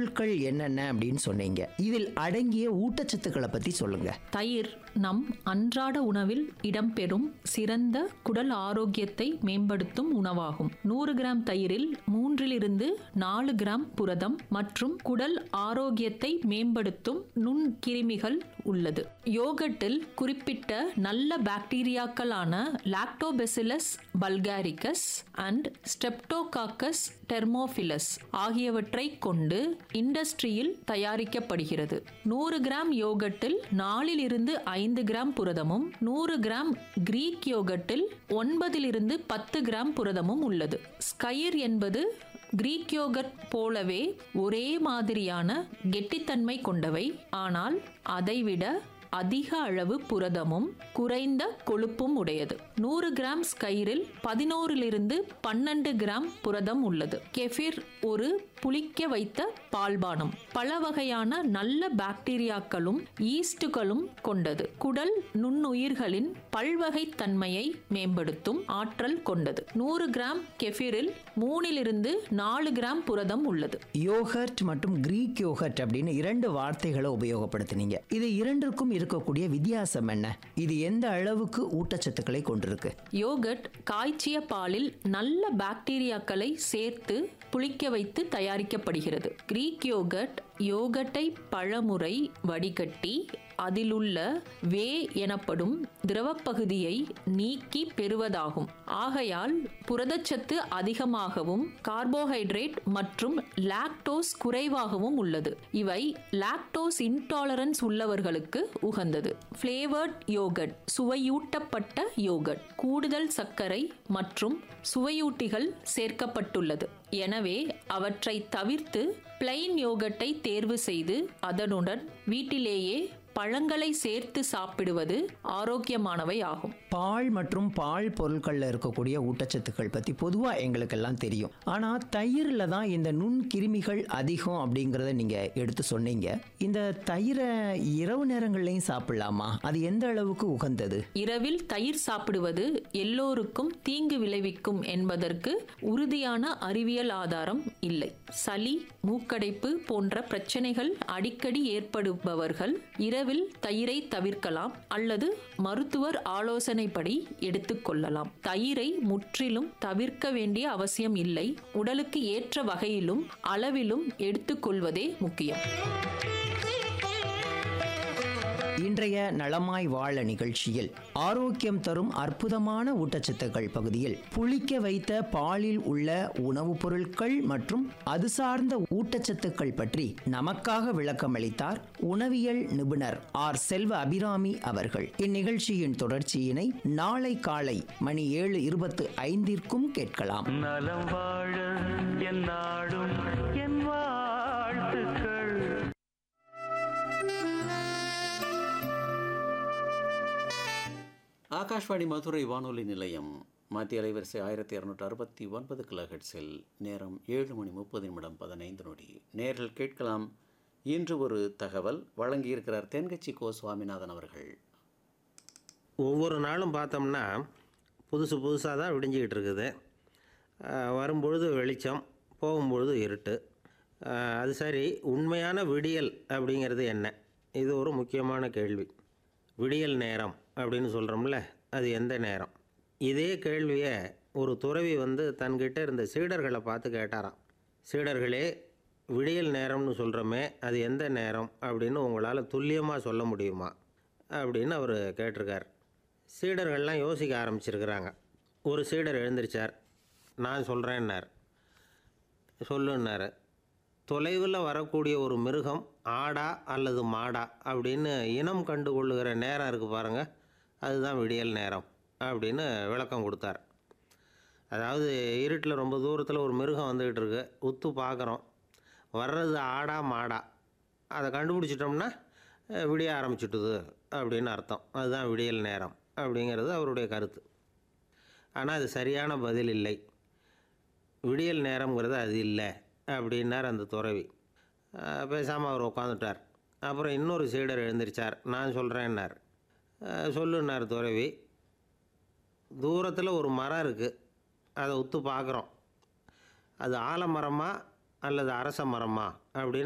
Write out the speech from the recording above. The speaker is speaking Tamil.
பொருட்கள் என்னென்ன அப்படின்னு சொன்னீங்க இதில் அடங்கிய ஊட்டச்சத்துக்களை பத்தி சொல்லுங்க தயிர் நம் அன்றாட உணவில் இடம்பெறும் சிறந்த குடல் ஆரோக்கியத்தை மேம்படுத்தும் உணவாகும் நூறு கிராம் தயிரில் மூன்றிலிருந்து நாலு கிராம் புரதம் மற்றும் குடல் ஆரோக்கியத்தை மேம்படுத்தும் நுண்கிருமிகள் உள்ளது யோகட்டில் குறிப்பிட்ட நல்ல பாக்டீரியாக்களான lactobacillus bulgaricus and streptococcus thermophilus ஆகியவற்றை கொண்டு இண்டஸ்ட்ரியில் தயாரிக்கப்படுகிறது நூறு கிராம் யோகட்டில் நாலிலிருந்து ஐந்து கிராம் புரதமும் நூறு கிராம் கிரீக் யோகட்டில் ஒன்பதிலிருந்து பத்து கிராம் புரதமும் உள்ளது ஸ்கயிர் என்பது கிரீக் யோகட் போலவே ஒரே மாதிரியான கெட்டித்தன்மை கொண்டவை ஆனால் அதைவிட அதிக அளவு புரதமும் குறைந்த கொழுப்பும் உடையது நூறு கிராம் ஸ்கயிரில் பதினோரிலிருந்து பன்னெண்டு கிராம் புரதம் உள்ளது கெஃபிர் ஒரு புளிக்க வைத்த பால்பானம் பல வகையான நல்ல பாக்டீரியாக்களும் ஈஸ்டுகளும் கொண்டது குடல் நுண்ணுயிர்களின் பல்வகை தன்மையை மேம்படுத்தும் ஆற்றல் கொண்டது நூறு கிராம் கெஃபிரில் மூணிலிருந்து நாலு கிராம் புரதம் உள்ளது யோகர்ட் மற்றும் கிரீக் யோகர்ட் அப்படின்னு இரண்டு வார்த்தைகளை உபயோகப்படுத்தினீங்க இது இரண்டிற்கும் இருக்கக்கூடிய வித்தியாசம் என்ன இது எந்த அளவுக்கு ஊட்டச்சத்துக்களை கொண்டிருக்கு யோகட் காய்ச்சிய பாலில் நல்ல பாக்டீரியாக்களை சேர்த்து புளிக்க வைத்து தயாரிக்கப்படுகிறது கிரீக் யோகட் யோகட்டை பழமுறை வடிகட்டி அதிலுள்ள வே எனப்படும் திரவப்பகுதியை நீக்கி பெறுவதாகும் ஆகையால் புரதச்சத்து அதிகமாகவும் கார்போஹைட்ரேட் மற்றும் லாக்டோஸ் குறைவாகவும் உள்ளது இவை லாக்டோஸ் இன்டாலரன்ஸ் உள்ளவர்களுக்கு உகந்தது ஃப்ளேவர்ட் யோகட் சுவையூட்டப்பட்ட யோகட் கூடுதல் சர்க்கரை மற்றும் சுவையூட்டிகள் சேர்க்கப்பட்டுள்ளது எனவே அவற்றை தவிர்த்து பிளைன் யோகட்டை தேர்வு செய்து அதனுடன் வீட்டிலேயே பழங்களை சேர்த்து சாப்பிடுவது ஆரோக்கியமானவை ஆகும் பால் மற்றும் பால் பொருட்களில் இருக்கக்கூடிய ஊட்டச்சத்துக்கள் பற்றி பொதுவாக எங்களுக்கெல்லாம் தெரியும் ஆனால் தயிரில் தான் இந்த நுண்கிருமிகள் அதிகம் அப்படிங்கிறத நீங்கள் எடுத்து சொன்னீங்க இந்த தயிரை இரவு நேரங்கள்லையும் சாப்பிடலாமா அது எந்த அளவுக்கு உகந்தது இரவில் தயிர் சாப்பிடுவது எல்லோருக்கும் தீங்கு விளைவிக்கும் என்பதற்கு உறுதியான அறிவியல் ஆதாரம் இல்லை சளி மூக்கடைப்பு போன்ற பிரச்சனைகள் அடிக்கடி ஏற்படுபவர்கள் இரவில் தயிரை தவிர்க்கலாம் அல்லது மருத்துவர் ஆலோசனைப்படி எடுத்துக்கொள்ளலாம் தயிரை முற்றிலும் தவிர்க்க வேண்டிய அவசியம் இல்லை உடலுக்கு ஏற்ற வகையிலும் அளவிலும் எடுத்துக்கொள்வதே முக்கியம் இன்றைய நலமாய் வாழ நிகழ்ச்சியில் ஆரோக்கியம் தரும் அற்புதமான ஊட்டச்சத்துக்கள் பகுதியில் புளிக்க வைத்த பாலில் உள்ள உணவுப் பொருட்கள் மற்றும் அது சார்ந்த ஊட்டச்சத்துக்கள் பற்றி நமக்காக விளக்கமளித்தார் உணவியல் நிபுணர் ஆர் செல்வ அபிராமி அவர்கள் இந்நிகழ்ச்சியின் தொடர்ச்சியினை நாளை காலை மணி ஏழு இருபத்து ஐந்திற்கும் கேட்கலாம் நலம் வாழ என் நாடும் என் வாழ்த்துக்கள் ஆகாஷ்வாணி மதுரை வானொலி நிலையம் மத்திய அலைவரிசை ஆயிரத்தி இரநூற்றி அறுபத்தி ஒன்பது கிலோஹெட்ஸில் நேரம் ஏழு மணி முப்பது நிமிடம் பதினைந்து நொடி நேரில் கேட்கலாம் இன்று ஒரு தகவல் வழங்கியிருக்கிறார் தென்கட்சி கோ சுவாமிநாதன் அவர்கள் ஒவ்வொரு நாளும் பார்த்தோம்னா புதுசு புதுசாக தான் விடிஞ்சிக்கிட்டு இருக்குது ஆஹ் வரும்பொழுது வெளிச்சம் போகும்பொழுது இருட்டு ஆஹ் அது சரி உண்மையான விடியல் அப்படிங்கிறது என்ன இது ஒரு முக்கியமான கேள்வி விடியல் நேரம் அப்படின்னு சொல்கிறோம்ல அது எந்த நேரம் இதே கேள்வியை ஒரு துறவி வந்து தன்கிட்ட இருந்த சீடர்களை பார்த்து கேட்டாராம் சீடர்களே விடியல் நேரம்னு சொல்கிறோமே அது எந்த நேரம் அப்படின்னு உங்களால் துல்லியமாக சொல்ல முடியுமா அப்படின்னு அவர் கேட்டிருக்கார் சீடர்கள்லாம் யோசிக்க ஆரம்பிச்சிருக்கிறாங்க ஒரு சீடர் எழுந்திருச்சார் நான் சொல்கிறேன்னார் சொல்லுன்னார் தொலைவில் வரக்கூடிய ஒரு மிருகம் ஆடா அல்லது மாடா அப்படின்னு இனம் கண்டு கொள்ளுகிற நேரம் இருக்குது பாருங்கள் அதுதான் விடியல் நேரம் அப்படின்னு விளக்கம் கொடுத்தார் அதாவது இருட்டில் ரொம்ப தூரத்தில் ஒரு மிருகம் வந்துக்கிட்டு இருக்கு உத்து பார்க்குறோம் வர்றது ஆடா மாடா அதை கண்டுபிடிச்சிட்டோம்னா அஹ், விடிய ஆரம்பிச்சுட்டுது அப்படின்னு அர்த்தம் அதுதான் விடியல் நேரம் அப்படிங்கிறது அவருடைய கருத்து ஆனால் அது சரியான பதில் இல்லை விடியல் நேரம்ங்கிறது அது இல்லை அப்படின்னார் அந்த துறவி பேசாமல் அவர் உட்காந்துட்டார் அப்புறம் இன்னொரு சீடர் எழுந்திருச்சார் நான் சொல்கிறேன்னார் சொல்லுன்னார் துறவி தூரத்தில் ஒரு மரம் இருக்குது அதை உத்து பார்க்குறோம் அது ஆலமரமா அல்லது அரச மரமா அப்படின்னு